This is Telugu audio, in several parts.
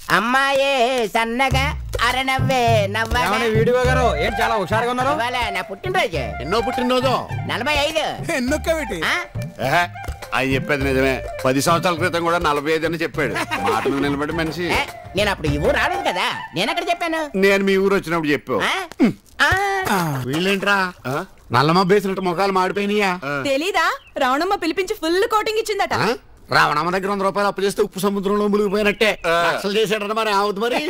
అమ్మాయే సన్నగా అరనవ్వే నవ్వగా ఏమండి వీడియో గారు ఏంటి చాలా హుషారుగా ఉన్నారు ఇవాళ నా పుట్టినరోజు ఎన్నో పుట్టినరోజు నలభై ఐదు ఎన్నొక్కవిటి ఆ? ఏహే, ఆయన చెప్పేది నిజమే పది సంవత్సరాల క్రితం కూడా నలభై ఐదు అని చెప్పాడు మాట మీద నిలబడి మనిషి ఏ, నేను అప్పుడు ఈ ఊరు రాలేదు కదా నేను ఎక్కడ చెప్పాను నేను మీ ఊరు వచ్చినప్పుడు చెప్పావు ఆ? ఆ, వీళ్ళేంట్రా నల్లమ్మ బేసినట్టు ముఖాలు మాడిపోయినాయా తెలీదా రావణమ్మ పిలిపించి ఫుల్ కోటింగ్ ఇచ్చిందట ఆ? రావణమ్మ దగ్గర వంద రూపాయలు అప్పు చేస్తే ఉప్పు సముద్రంలో మునిగిపోయినట్టే అసలు చేసాడట మరి అవుతుంది మరి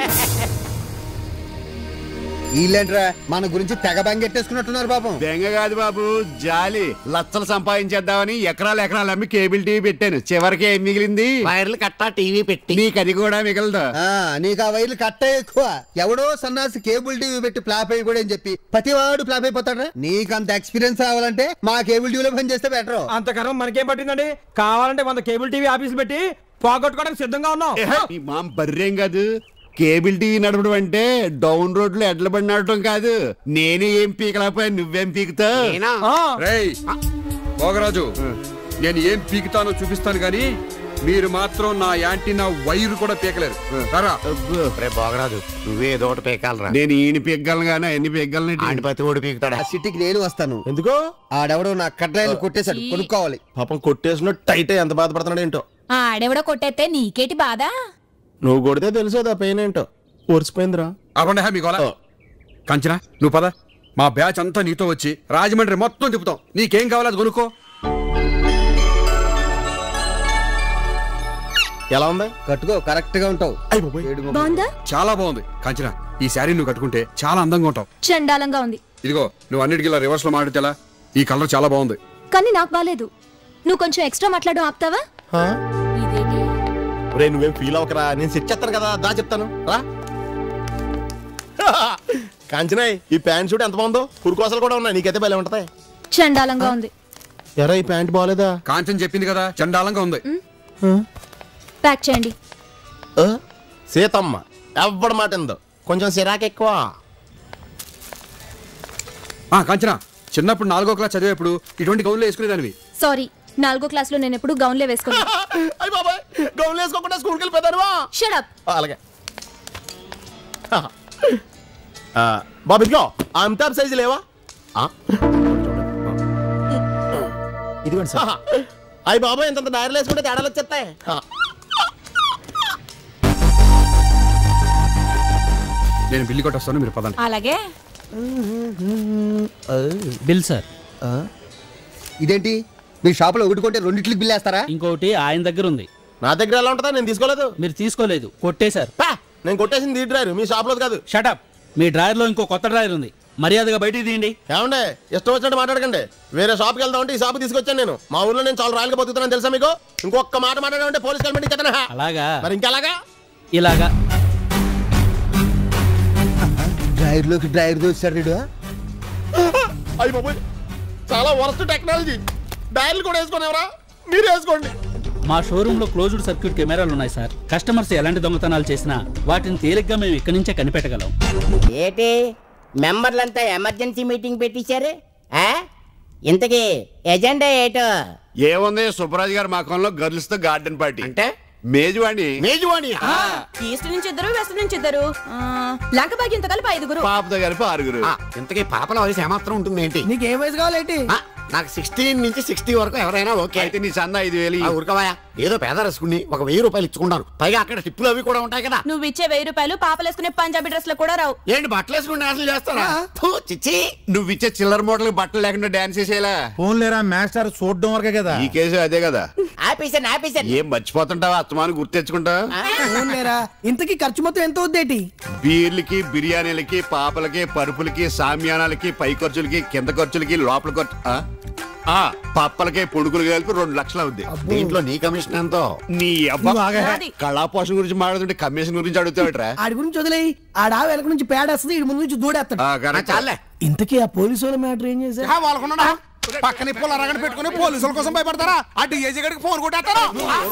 వీళ్ళేంట్రా మన గురించి తెగ బంగెట్టేసుకున్నట్టున్నారు పాపం బెంగ కాదు బాబు జాలి లచ్చలు సంపాదించేద్దామని ఎకరాలు ఎకరాలు అమ్మి కేబుల్ టీవీ పెట్టాను చివరికి ఏం మిగిలింది వైర్లు కట్టా టీవీ పెట్టి నీకు అది కూడా మిగలదు ఆ నీకు ఆ వైర్లు కట్ట ఎక్కువ ఎవడో సన్నాసి కేబుల్ టీవీ పెట్టి ఫ్లాప్ అయ్యి కూడా అని చెప్పి ప్రతివాడు ఫ్లాప్ అయిపోతాడు నీకు అంత ఎక్స్పీరియన్స్ రావాలంటే మా కేబుల్ టీవీలో పని చేస్తే బెటర్ అంతకరం మనకేం పట్టిందండి కావాలంటే వంద కేబుల్ టీవీ ఆఫీసులు పెట్టి పోగొట్టుకోవడానికి సిద్ధంగా ఉన్నాం ఏహే, ఈ మామ బర్రేం కాదు కేబుల్ టీవీ నడపడం అంటే డౌన్ రోడ్ లో ఎడ్ల బండి నడపడం కాదు నేనే ఏం పీకలేకపోయా నువ్వేం పీకుతావు ఆ, రేయ్ భోగరాజు నేను ఏం పీకుతానో చూపిస్తాను గాని మీరు మాత్రం నా యాంటీనా వైర్ కూడా పీకలేరు రారా రే బాగరాదు నువ్వే ఏదో ఒకటి పీకాలరా నేను ఈయన పీకగలను కానీ ఎన్ని పీకగలను ఆడిపతి ఓడి పీకుతాడా ఆ సిటీకి నేను వస్తాను ఎందుకో ఆడెవడో నా కట్రాయిలు కొట్టేశాడు కొనుక్కోవాలి పాపం కొట్టేసిన టైట్ ఎంత బాధపడుతున్నాడు ఏంటో ఆడెవడో కొట్టేస్తే నీకేటి బాధ నువ్వు కొడితే తెలిసేది ఆ పెయిన్ ఏంటో ఒరిసిపోయిందిరా అవ్వండి మీ గోల కంచనా నువ్వు పద మా బ్యాచ్ అంతా నీతో వచ్చి రాజమండ్రి మొత్తం తిప్పుతాం నీకేం కావాలో అది కొనుక్కో ఎలా ఉంది కట్టుకో కరెక్ట్ గా ఉంటావు ఏడు ముప్పై. బాగుందా చాలా బాగుంది కంచనా ఈ శారీ నువ్వు కట్టుకుంటే చాలా అందంగా ఉంటావు చండాలంగా ఉంది ఇదిగో నువ్వు అన్నిటికీ ఇలా రివర్స్ లో మాడితేలా ఈ కలర్ చాలా బాగుంది కానీ నాకు బాలేదు నువ్వు కొంచెం ఎక్స్ట్రా మాట్లాడడం ఆపుతావా రే నువ్వేం ఫీల్ అవ్వకరా నేను సెట్ చేస్తాను కదా దా చెప్తాను రా కాంచనాయ్ ఈ ప్యాంట్ షూట్ ఎంత బాగుందో పురుకోసలు కూడా ఉన్నాయి నీకైతే భలే ఉంటది చండాలంగా ఉంది ఎరా ఈ ప్యాంట్ బాగాలేదా కాంచన్ చెప్పింది కదా చండాలంగా ఉంది ప్యాక్ చేయండి ఆ? సీతమ్మ ఎవ్వడ మాట ఎందో కొంచెం సిరాకు ఎక్కువ ఆ కాంచనా చిన్నప్పుడు నాలుగో క్లాస్ చదివేప్పుడు ఇటువంటి గౌన్లు వేసుకునేదానివి సారీ నాలుగో క్లాస్ లో నేను ఎప్పుడు గౌన్లే వేసుకోను అయ్య బాబాయ్ గౌన్లు వేసుకోకుండా స్కూల్కి వెళ్ళిపోతానువా షడప్ అలాగే ఆ, బాబు ఇదిగో అమితాబ్ సైజు లేవా ఆ? ఇదిగోండి సార్ అయ్యి బాబాయ్ ఇంత డైరీలు వేసుకుంటే తేడాలు వచ్చేస్తాయి ఆ. నేను బిల్లు కొట్టొస్తాను మీరు పదండి అలాగే బిల్ సార్ ఇదేంటి మీ షాప్ లో ఒకటి కొంటే రెండిట్లకి బిల్ వేస్తారా ఇంకోటి ఆయన దగ్గర ఉంది నా దగ్గర ఎలా ఉంటుందా నేను తీసుకోలేదు మీరు తీసుకోలేదు కొట్టేశారు పా, నేను కొట్టేసింది ఈ డ్రైవర్ మీ షాప్ లో కాదు షటప్ మీ డ్రాయర్లో ఇంకో కొత్త డ్రాయర్ ఉంది మర్యాదగా బయటికి తీయండి ఏమండే ఇష్టం వచ్చినట్టు మాట్లాడకండి వేరే షాప్కి వెళ్దాం అంటే ఈ షాప్ తీసుకొచ్చాను నేను మా ఊర్లో నేను చాలా రాయలుగా బతుకుతున్నాను తెలుసా మీకు ఇంకొక మాట మాట్లాడాలంటే పోలీస్ కల్మెంట్ ఇచ్చేతనా అలాగా మరి ఇంకెలాగా ఇలాగా డ్రైవర్ లోకి డ్రైవర్ దోచాడు వీడు అయ్యి బాబోయ్ చాలా వరస్ట్ టెక్నాలజీ డైర్లు కూడా వేసుకోనివరా మీరు వేసుకోండి మా షోరూంలో క్లోజ్డ్ సర్క్యూట్ కెమెరాలు ఉన్నాయి సార్ కస్టమర్స్ ఎలాంటి దొంగతనాలు చేసినా వాటిని తేలిగ్గా మేము ఇక్కడి నుంచే కనిపెట్టగలం ఏటి మెంబర్లంతా ఎమర్జెన్సీ మీటింగ్ పెట్టించారు ఆ? ఇంతకీ ఎజెండా ఏటో ఏముంది సుబ్బరాజు గారి మకంలో గర్ల్స్ తో గార్డెన్ పార్టీ అంటే మేజువాణి మేజువాణి ఈస్ట్ నుంచి ఇద్దరు వెస్ట్ నుంచి ఇద్దరు లంక బాగి ఇంత కలిపి ఐదుగురు పాపతో కలిపి ఆరుగురు ఇంతకీ పాపల వయసు ఏమాత్రం ఉంటుంది ఏంటి నీకు ఏ వయసు కావాలేంటి నాకు సిక్స్టీన్ నుంచి సిక్స్టీ వరకు ఎవరైనా ఓకే అయితే నీ చందా ఐదు వేలు ఆ, ఊరుకోవాయా ఏదో పేద రసుకుని ఒక వెయ్యి రూపాయలు ఇచ్చుకుంటాను పైగా అక్కడ టిప్పులు అవి కూడా ఉంటాయి కదా నువ్వు ఇచ్చే వెయ్యి రూపాయలు పాపలేసుకునే పంజాబీ డ్రెస్ లో కూడా రావు ఏంటి బట్టలు వేసుకుని డాన్సులు చేస్తారా ఫు, చిచ్చి నువ్వు ఇచ్చే చిల్లర మూటలకు బట్టలు లేకుండా డాన్స్ చేసేలా ఫోన్ లేరా మాస్టర్ చూడడం వరకే కదా ఈ కేసు అదే కదా ఆపేసాను ఆపేసాను ఏం మర్చిపోతుంటావా అత్తమాను గుర్తెచ్చుకుంటావా ఇంతకీ ఖర్చు మొత్తం ఎంత అవుద్దేటి బీర్లకి బిర్యానీలకి పాపలకి పరుపులకి సామ్యానాలకి పై ఖర్చులకి కింద ఖర్చులకి లోపల ఖర్చు ఆ? ఆ, పప్పలకి పొడుగులు కలిపి రెండు లక్షలు అవుద్ది దీంట్లో నీ కమిషన్ ఎంతో నీ అబ్బా నాది. కళా పోషణ గురించి మాట్లాడుతుంటే కమిషన్ గురించి అడుగుతావట్రా ఆడి గురించి వదిలేయి ఆడ వెనక నుంచి పేడేస్తుంది ఇడి ముందు నుంచి దూడేస్తాడు ఆ, చాలే ఇంతకీ ఆ పోలీసు వాళ్ళ మ్యాటర్ ఏం చేశారు వాళ్ళకున్నా పక్కన పొల రగడ పెట్టుకుని పోలీసుల కోసం భయపడతారా అటు ఏజీ గడికి ఫోన్ కొట్టేస్తారా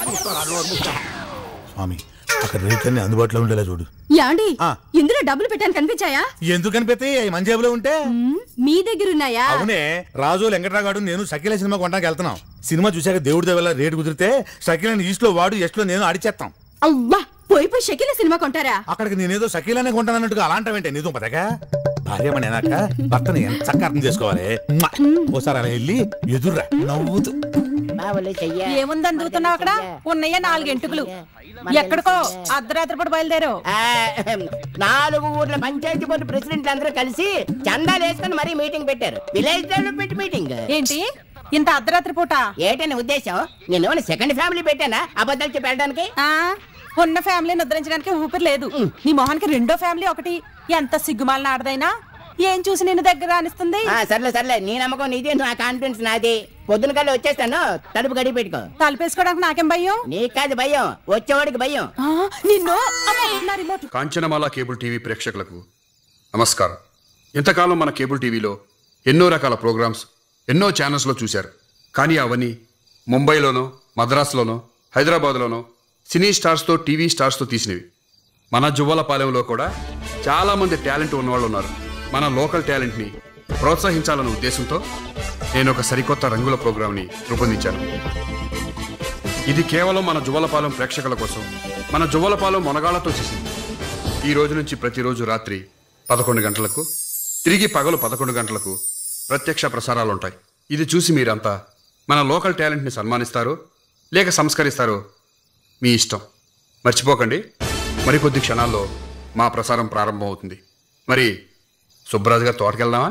స్వామి అక్కడ రేట్లన్నీ అందుబాటులో ఉండేలా చూడు యాండి ఆ. ఇందులో డబ్బులు పెట్టాను కనిపించాయా ఎందుకు కనిపెత్తే మన జేబులో ఉంటే మీ దగ్గర ఉన్నాయా అవునే రాజు వెంకట్రాగాడు నేను సకిల సినిమా కొనడానికి వెళ్తున్నాం సినిమా చూశాక దేవుడి దేవల్ల రేటు కుదిరితే సకిలని ఈస్ట్ లో వాడు ఎస్ట్ లో నేను అడిచేస్తాం అవ్వా పోయిపోయి షకిల సినిమా కొంటారా అక్కడికి నేనేదో సకీలానే కొంటానన్నట్టుగా అలాంటివేంటే నీతో పదగా భార్యమని అన్నాక భర్తని ఎంత చక్కగా అర్థం చేసుకోవాలి మ్మా. ఓసారి అలా వెళ్ళి ఎదుర్రా నవ్వుతూ బావలే చెయ్య ఏముంది అందుకుతున్నావు అక్కడ ఉన్నయ్య నాలుగు ఎంటుకులు ఎక్కడికో అర్ధరాత్రి పూట బయలుదేరావు ఆ, నాలుగు ఊర్ల పంచాయతీ బోర్డు ప్రెసిడెంట్లు అందరూ కలిసి చందాలు వేసుకొని మరీ మీటింగ్ పెట్టారు విలేజ్ డెవలప్మెంట్ మీటింగ్ ఏంటి ఇంత అర్ధరాత్రి పూట ఏటని ఉద్దేశం నేను సెకండ్ ఫ్యామిలీ పెట్టానా అబద్ధాలు చెప్పి వెళ్ళడానికి ఆ ఉన్న ఫ్యామిలీని ఉద్ధరించడానికి ఊపిరి లేదు నీ మొహానికి రెండో ఫ్యామిలీ ఒకటి ఎంత సిగ్గుమాలిన ఆడదైనా ఏం చూసి నిన్ను దగ్గర అనిస్తుంది ఆ, సర్లే సర్లే నీ నమ్మకం నీది నా కాన్ఫిడెన్స్ నాది పొద్దున కల్లా వచ్చేస్తాను తలుపు గడి పెట్టుకో తలపేసుకోవడానికి నాకేం భయం నీకు కాదు భయం వచ్చేవాడికి భయం ఆ, నిన్ను అమ్మో, నా రిమోట్ కాంచనమాల కేబుల్ టీవీ ప్రేక్షకులకు నమస్కారం ఇంతకాలం మన కేబుల్ టీవీలో ఎన్నో రకాల ప్రోగ్రామ్స్ ఎన్నో ఛానల్స్లో చూశారు కానీ అవన్నీ ముంబైలోనో మద్రాసులోనో హైదరాబాద్లోనో సినీ స్టార్స్తో టీవీ స్టార్స్తో తీసినవి మన జువ్వలపాలెంలో కూడా చాలామంది టాలెంట్ ఉన్నవాళ్ళు ఉన్నారు మన లోకల్ టాలెంట్ని ప్రోత్సహించాలన్న ఉద్దేశంతో నేను ఒక సరికొత్త రంగుల ప్రోగ్రాంని రూపొందించాను ఇది కేవలం మన జువ్వలపాలెం ప్రేక్షకుల కోసం మన జువ్వలపాలెం మొనగాళ్లతో చేసింది ఈ రోజు నుంచి ప్రతిరోజు రాత్రి పదకొండు గంటలకు తిరిగి పగలు పదకొండు గంటలకు ప్రత్యక్ష ప్రసారాలు ఉంటాయి ఇది చూసి మీరంతా మన లోకల్ టాలెంట్ని సన్మానిస్తారో లేక సంస్కరిస్తారో మీ ఇష్టం మర్చిపోకండి మరికొద్ది క్షణాల్లో మా ప్రసారం ప్రారంభమవుతుంది మరి సుబ్బరాజు గారు తోటకెళ్దామా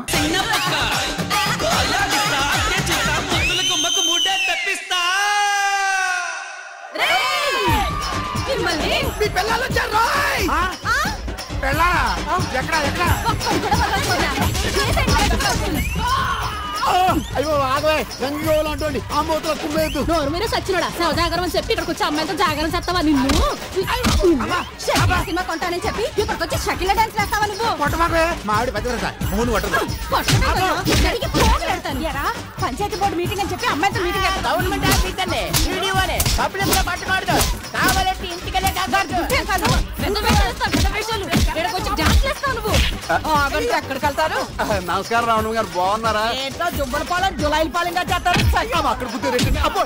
అయ్యో ఆగవే గంగోలు అంటోండి అమ్మోతో కుమ్మేద్దు నోరు మీద సచ్చినోడా సౌదాగరం అని చెప్పి ఇక్కడికి వచ్చి అమ్మాయితో జాగరం చేస్తావా నిన్ను షకిల సినిమా కొంటానని చెప్పి ఇక్కడికి వచ్చి షకిల డాన్స్ వేస్తావా నువ్వు కొట్టమాకే మా ఆవిడ పెద్ద మూడు పట్టదు కొట్టడం ఇక్కడికి పోగలెడతాను ఎరా పంచాయతీ బోర్డు మీటింగ్ అని చెప్పి అమ్మాయితో మీటింగ్ పెడతావు గవర్నమెంట్ ఆఫీసర్లే వీడియోనే పబ్లిక్ లో పట్టుకోవద్దు కావాలంటే ఇంటికెళ్ళే కాదు ఇంకేం కాదు పెద్ద వేషాలు వేస్తావు, పెద్ద వేషాలు. ఈడకి వచ్చి డాన్స్ వేస్తావు నువ్వు ఆగండి ఎక్కడికి వెళ్తారు నమస్కారం రావణ గారు బాగున్నారా ఏంటో దుబ్బల పాలెం జులైల పాలెంగా చేస్తారు అక్కడ కూర్చోరెట్టండి అబ్బో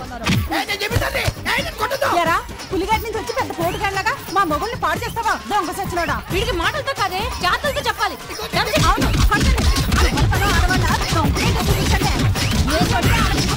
ఎరా పులిగడ్డ నుంచి వచ్చి పెద్ద పోటుకెళ్ళగా మా మొగుల్ని పాడు చేస్తావా దొంగ సచ్చినోడా వీడికి మాటలతో కాదే జాతలతో చెప్పాలి చెప్పి- అవును కొట్టండి. ఆడవాళ్ళ ఆడవాళ్ళ దొంగనే చూపించండి. ఏ చోట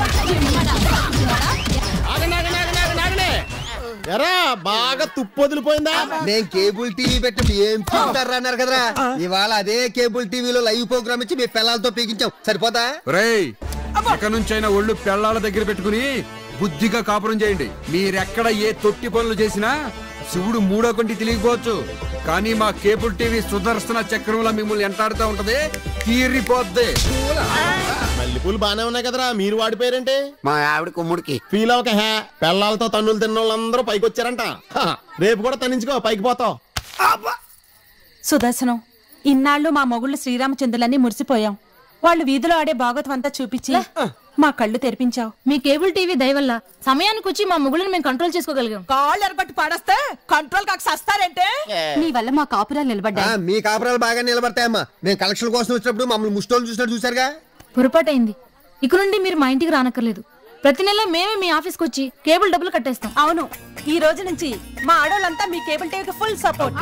ఎరా బాగా తుప్పు వదిలిపోయిందా నేను కేబుల్ టీవీ పెట్టి ఏం చూస్తారా అన్నారు కదరా ఇవాళ అదే కేబుల్ టీవీలో లైవ్ ప్రోగ్రామ్ ఇచ్చి మీ పిల్లలతో పీకించాం సరిపోతా రేయ్ ఇక నుంచైనా ఒళ్ళు పెళ్ళాల దగ్గర పెట్టుకుని బుద్ధిగా కాపురం చేయండి మీరెక్కడ ఏ తొట్టి పనులు చేసినా శివుడు మూడో కొంటి తెలియకపోవచ్చు కానీ మా కేబుల్ టీవీ సుదర్శన చక్రంలో మిమ్మల్ని ఎంటాడుతూ ఉంటది తీరిపోద్ది మల్లెపూలు బానే ఉన్నాయి కదరా మీరు వాడిపోయారంటే మా ఆవిడ కుమ్ముడికి ఫీల్ అవ్వక హే పెళ్ళాలతో తన్నులు తిన్న వాళ్ళందరూ పైకి వచ్చారంట హ, రేపు కూడా తన్నించుకో పైకి పోతావు సుదర్శనం ఇన్నాళ్ళు మా మొగుళ్ళు శ్రీరామచంద్రులన్నీ మురిసిపోయాం వాళ్ళు వీధిలో ఆడే భాగవతం అంతా చూపించి మా కళ్ళు తెరిపించావు మీ కేబుల్ టీవీ దయ వల్ల సమయానికి వచ్చి మా మొగులను మేము కంట్రోల్ చేసుకోగలిగాం కాళ్ళు ఎరబట్టి పాడేస్తే కంట్రోల్ కాక సస్తారంటే నీ వల్ల మా కాపురాలు ఆ, నిలబడ్డాయి మీ కాపురాలు బాగా నిలబడతాయమ్మా మేము కలెక్షన్ కోసం వచ్చినప్పుడు మమ్మల్ని ముష్టోళ్ళు చూసినట్టు చూసారుగా పొరపాటైంది ఇక నుండి మీరు మా ఇంటికి రానక్కర్లేదు ప్రతి నెల మేమే మీ ఆఫీస్కి వచ్చి కేబుల్ డబ్బులు కట్టేస్తాం అవును ఈ రోజు నుంచి మా ఆడోళ్ళంతా మీ కేబుల్ టీవీకి ఫుల్ సపోర్ట్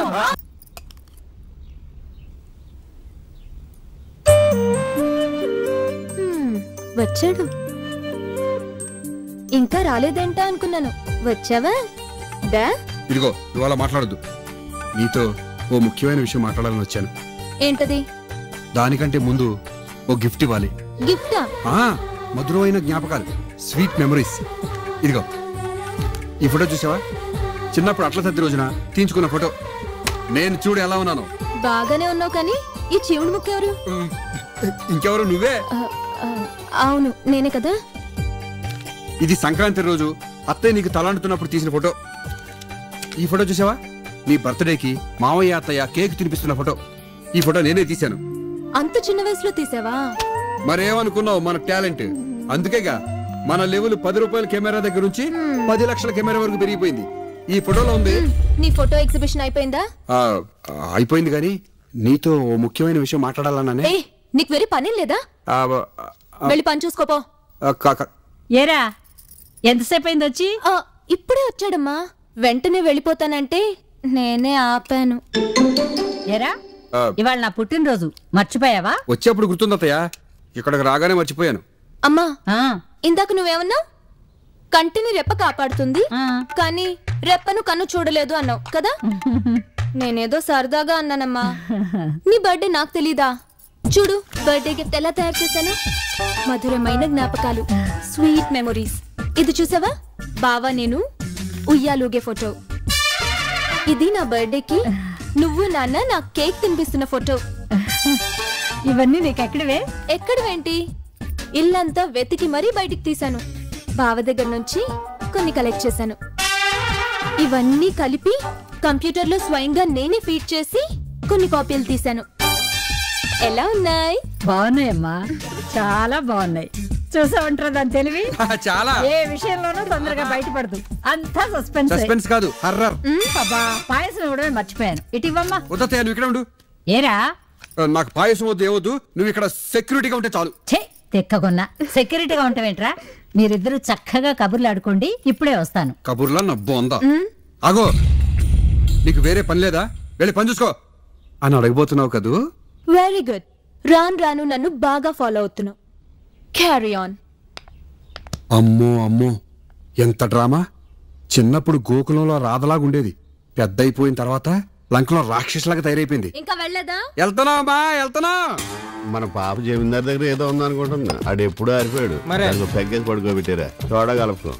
వచ్చాడు ఇంకా రాలేదేంటా అనుకున్నాను వచ్చావా దా ఇదిగో ఇవాళ మాట్లాడద్దు నీతో ఓ ముఖ్యమైన విషయం మాట్లాడాలని వచ్చాను ఏంటది దానికంటే ముందు ఓ గిఫ్ట్ ఇవ్వాలి గిఫ్టా ఆ మధురమైన జ్ఞాపకాలు స్వీట్ మెమరీస్ ఇదిగో ఈ ఫోటో చూసావా చిన్నప్పుడు అట్ల తద్ది రోజున తీయించుకున్న ఫోటో నేను చూడు ఎలా ఉన్నాను బాగానే ఉన్నావు కానీ ఈ చెవుడు ముక్క ఎవరు ఇంకెవరు నువ్వే ఆ, ఆ, అవును నేనే కదా ఇది సంక్రాంతి రోజు అత్తయ్య నీకు తలాంటుతున్నప్పుడు తీసిన ఫోటో ఈ ఫోటో చూసావా నీ బర్త్డేకి మావయ్య అత్తయ్య కేక్ తినిపిస్తున్న ఫోటో ఈ ఫోటో నేనే తీశాను అంత చిన్న వయసులో తీసావా మరేమనుకున్నావు మన టాలెంట్ అందుకేగా మన లెవెల్ పది రూపాయల కెమెరా దగ్గర నుంచి పది లక్షల కెమెరా వరకు పెరిగిపోయింది ఈ ఫోటోలో ఉంది నీ ఫోటో ఎగ్జిబిషన్ అయిపోయిందా ఆ, అయిపోయింది కానీ నీతో ఓ ముఖ్యమైన విషయం మాట్లాడాలన్నానే ఏ నీకు వెరీ పని లేదా ఆ, ఆ, వెళ్ళి పని చూసుకోపో ఆ, కా- కా- ఏరా ఎంతసేపు అయింది వచ్చి ఆ, ఇప్పుడే వచ్చాడమ్మా వెంటనే వెళ్ళిపోతానంటే నేనే ఆపాను ఏరా ఇవాళ నా పుట్టినరోజు మర్చిపోయావా వచ్చేప్పుడు గుర్తుంది అత్తయ్య ఇక్కడికి రాగానే మర్చిపోయాను అమ్మా ఇందాక నువ్వేమన్నా కంటిని రెప్ప కాపాడుతుంది కానీ రెప్పను కన్ను చూడలేదు అన్నావు కదా నేనేదో సరదాగా అన్నానమ్మా నీ బర్త్డే నాకు తెలీదా చూడు బర్త్డే గిఫ్ట్ ఎలా తయారు చేశాను మధురమైన జ్ఞాపకాలు స్వీట్ మెమొరీస్ ఇది చూసావా బావా నేను ఉయ్యాలూగే ఫోటో ఇది నా బర్త్డేకి నువ్వు నాన్న నా కేక్ తినిపిస్తున్న ఫోటో ఇవన్నీ నీకు ఎక్కడివే ఎక్కడవేంటి ఇల్లంతా వెతికి మరీ బయటికి తీశాను బావ దగ్గర నుంచి కొన్ని కలెక్ట్ చేశాను ఇవన్నీ కలిపి కంప్యూటర్లో స్వయంగా నేనే ఫీడ్ చేసి కొన్ని కాపీలు తీశాను ఎలా ఉన్నాయి బాగున్నాయమ్మా చాలా బాగున్నాయి చూసామంటారా దాని తెలివి చాలా ఏ విషయంలోనూ తొందరగా బయటపడదు అంతా సస్పెన్స్ సస్పెన్స్ కాదు హర్రర్ అబ్బా పాయసం ఇవ్వడమే మర్చిపోయాను ఇటు ఇవ్వమ్మా వద్దత్తయ్య నువ్వు ఇక్కడ ఉండు ఏరా ఆ, నాకు పాయసం వద్దు ఏవద్దు నువ్వు ఇక్కడ సెక్యూరిటీగా ఉంటే చాలు ఛే తెక్కగొన్నా సెక్యూరిటీగా ఉంటావేంట్రా మీరిద్దరూ చక్కగా కబుర్లు ఆడుకోండి ఇప్పుడే వస్తాను కబుర్లా నా బోందా ఆగో నీకు వేరే పని లేదా వెళ్ళి పని చూసుకో అని అడగబోతున్నావు కదూ వెరీ గుడ్ రాను రాను నన్ను బాగా ఫాలో అవుతున్నావు క్యారీ ఆన్ అమ్మో అమ్మో ఎంత డ్రామా చిన్నప్పుడు గోకులంలో రాధలాగా ఉండేది పెద్ద అయిపోయిన తర్వాత లంకలో రాక్షసులాగా తయారైపోయింది ఇంకా వెళ్ళదా వెళ్తున్నా అమ్మా వెళ్తున్నా మన పాప జమీందార్ దగ్గర ఏదో ఉందనుకుంటున్నా ఆడు ఎప్పుడూ ఆరిపోయాడు మరే? దానికి పెగ్గేసి పడుకోబెట్టారా చూడగలపు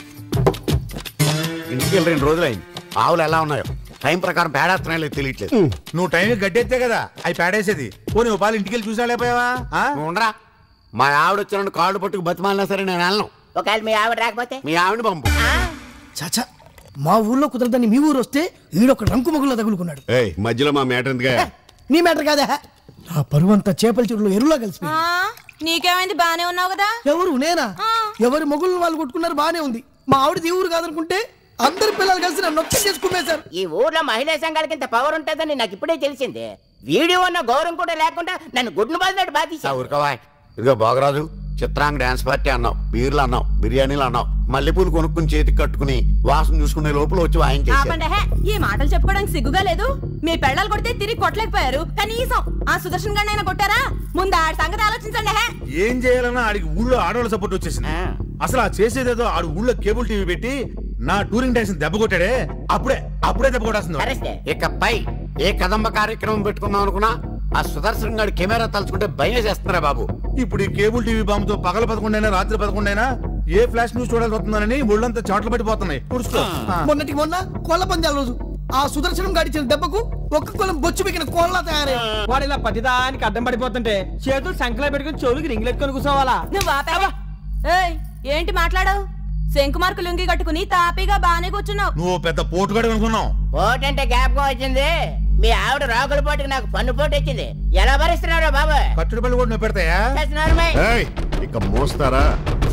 ఇంటికి వెళ్ళి రెండు రోజులైంది ఆవులు ఎలా ఉన్నాయో టైం ప్రకారం పేడేస్తున్నాయో లేదో తెలియట్లేదు నువ్వు టైం గడ్డెత్తే కదా అవి పేడేసేది పోనీ ఓ పాలు ఇంటికి వెళ్ళి చూసాలేపోయావా నువ్వు ఉండరా మా ఆవిడ వచ్చిన కాళ్ళు పట్టుకు బతిమాలినా సరే నేను వెళ్ళను ఒకవేళ మీ ఆవిడ రాకపోతే మీ ఆవిడ పంపు చాచా మా ఊర్లో కుదరదని మీ ఊరు వస్తే ఈడొక రంకు మగుల్లో తగులుకున్నాడు ఏయ్ మధ్యలో మా మేటర్ ఎందుకే నీ మ్యాటర్ కాదా నా పరువంతా చేపల చెరువులో ఎరువులా కలిసి నీకేమైంది బానే ఉన్నావు కదా ఎవరు నేనా ఎవరి మొగుళ్ళు వాళ్ళు కొట్టుకున్నారు బానే ఉంది మా ఆవిడది ఈ ఊరు కాదనుకుంటే అందరి పిల్లలు కలిసి నన్ను నొక్కి చేసుకునేశారు ఈ ఊర్లో మహిళా సంఘాలకి ఇంత పవర్ ఉంటుందని నాకు ఇప్పుడే తెలిసింది వీడియో ఉన్న గౌరవం కూడా లేకుండా నన్ను గుడ్ను బాధినట్టు బాధేశావు ఊరుకోవా ఇదిగో భోగరాజు చిత్రాంగ డాన్స్ పార్టీ అన్నావు బీర్లు అన్నావు బిర్యానీలు అన్నావు మల్లెపూలు కొనుక్కుని చేతికి కట్టుకుని వాసన చూసుకునే లోపల వచ్చి వాయించేసారు ఆపండి హే ఈ మాటలు చెప్పుకోవడానికి సిగ్గుగా లేదు మీ పెళ్ళాలు కొడితే తిరిగి కొట్టలేకపోయారు కనీసం ఆ సుదర్శన్ గండి అయినా కొట్టారా ముందు ఆడి సంగతి ఆలోచించండి హే ఏం చేయాలన్నా ఆడికి ఊళ్ళో ఆడవాళ్ళ సపోర్ట్ వచ్చేసింది అసలు ఆ చేసేదేదో ఆడు ఊళ్ళో కేబుల్ టీవీ పెట్టి నా టూరింగ్ ట్యాక్స్ దెబ్బ కొట్టాడే అప్పుడే అప్పుడే దెబ్బ కొట్టేస్తుంది ఇకపై ఏ కదంబ కార్యక్రమం పెట్టుకుందాం అనుకున్నా ఆ సుదర్శన్ గారి కెమెరా తలుచుకుంటే భయం చేస్తున్నారా బాబు ఇప్పుడు ఈ కేబుల్ టీవీ బాంబుతో పగల పదకొండైనా రాత్రి పదకొండైనా ఏ ఫ్లాష్ న్యూస్ చూడాల్సి వస్తుందని ఒళ్ళంతా చాట్లు పట్టిపోతున్నాయి తుడుచుకో మొన్నటికి మొన్న కోళ్ళ పందాల రోజు ఆ సుదర్శనం గాడిచిన దెబ్బకు ఒక్క కులం బొచ్చు పెకిన కోళ్ళ తయారయ్యారు వాడు ఇలా ప్రతిదానికి అడ్డం పడిపోతుంటే చేతులు సంకలో పెట్టుకుని చెవులకి రింగులు ఎత్తుకొని కూర్చోవాలా నువ్వు ఆపేవా ఏయ్ ఏంటి మాట్లాడావు శంకుమార్కు లుంగి కట్టుకుని తాపీగా బానే కూర్చున్నావు నువ్వు పెద్ద పోటుగాడు అనుకున్నావు పోటంటే జ్ఞాపకం వచ్చింది మీ ఆవిడ రాకుల పోటుకి నాకు పన్ను పోటు వచ్చింది ఎలా భరిస్తున్నారో బాబు కట్టుడు పళ్ళు కూడా నువ్వు పెడతాయా చేస్తున్నారు మై. ఏయ్ ఇక మోస్తారా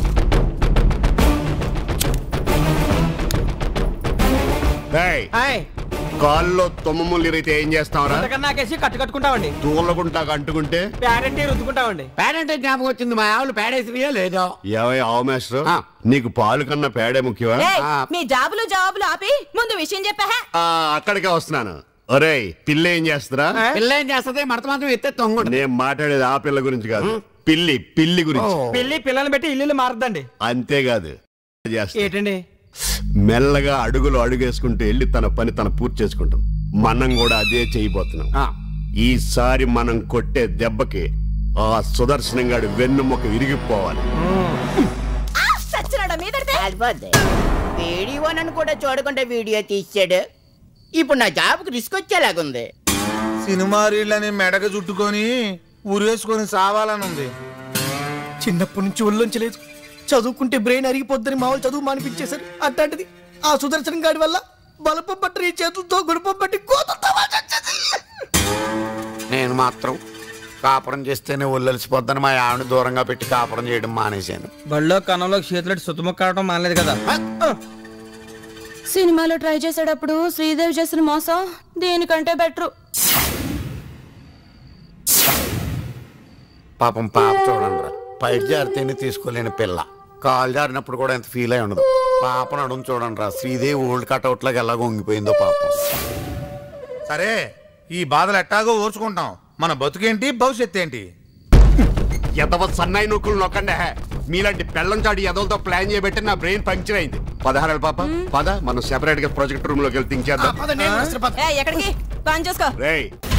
ఏయ్, కాల్లో తుమ్మములు ఇరిగితే ఏం చేస్తావరా అంతకన్నా నాకేసి కట్టు కట్టుకుంటామండి తూలగుంటా అంటుకుంటే పేరెంట్ రుద్దుకుంటామండి పేడంటే జ్ఞాపకం వచ్చింది మా ఆవులు పేడేసినాయో లేదో ఏవై ఆవు మాస్టర్ నీకు పాలు కన్నా పేడే ముఖ్యమా ఏయ్, మీ జాబులు జవాబులు ఆపి ముందు విషయం చెప్పా హే ఆ, అక్కడికే వస్తున్నాను ఒరేయ్ పిల్ల ఏం చేస్తారా పిల్ల ఏం చేస్తుంది మడత మాత్రం ఎత్తే తొంగడు నేను మాట్లాడేది ఆ పిల్ల గురించి కాదు పిల్లి పిల్లి గురించి పిల్లి పిల్లల్ని పెట్టి ఇల్లు మారద్దండి అంతేకాదు చేస్తా. ఏంటండి మెల్లగా అడుగులు అడుగేసుకుంటూ వెళ్ళి తన పని తను పూర్తి చేసుకుంటుంది మనం కూడా అదే చేయబోతున్నాం ఈసారి మనం కొట్టే దెబ్బకి ఆ సుదర్శనం గాడి వెన్నుముక విరిగిపోవాలి చచ్చినాడా మీద కాలిపోద్ది వీడియో నన్ను కూడా చూడకుండా వీడియో తీసాడు ఇప్పుడు నా జాబ్కి రిస్క్ వచ్చేలాగుంది సినిమా రీళ్ళని మెడగ చుట్టుకొని ఉరేసుకొని సావాలని ఉంది చిన్నప్పటి నుంచి ఒళ్ళొంచలేదు చదువుకుంటే బ్రెయిన్ అరిగిపోద్దని మా వాళ్ళు చదువు మానిపించేశారు అట్లాంటిది ఆ సుదర్శనం గాడి వల్ల బలపం పట్టిన ఈ చేతులతో గుడిపం పట్టి కోతలతో వాచొచ్చేది. నేను మాత్రం కాపురం చేస్తేనే ఒళ్ళలిసిపోద్దని మా ఆవిడ దూరంగా పెట్టి కాపురం చేయడం మానేశాను బళ్ళో కన్నంలో చేతులెట్టి సుత్తముక్కాడటం మానలేదు కదా సినిమాలో ట్రై చేసేటప్పుడు శ్రీదేవి చేసిన మోసం దీనికంటే బెటరు పాపం పాప చూడండి రా పైకి జారితేనే తీసుకోలేని పిల్ల కాలు జారినప్పుడు కూడా ఎంత ఫీల్ అయి ఉండదు పాప నడుము చూడండి రా శ్రీదేవి ఓల్డ్ కట్అవుట్ లాగా ఎలా వంగిపోయిందో పాపం సరే ఈ బాధలు ఎట్టాగో ఓర్చుకుంటాం మన బతుకేంటి భవిష్యత్ ఏంటి ఎదవ సన్నాయి నొక్కులు నొక్కండి హే. మీలాంటి పెళ్ళం చాడి ఎదవలతో ప్లాన్ చేయబట్టి నా బ్రెయిన్ పంక్చర్ అయింది పదహారు పాప పద మనం సెపరేట్ గా ప్రాజెక్ట్ రూమ్ లోకి వెళ్ళి థింక్ చేద్దాం ఏ, ఎక్కడికి పని చేసుకో రేయ్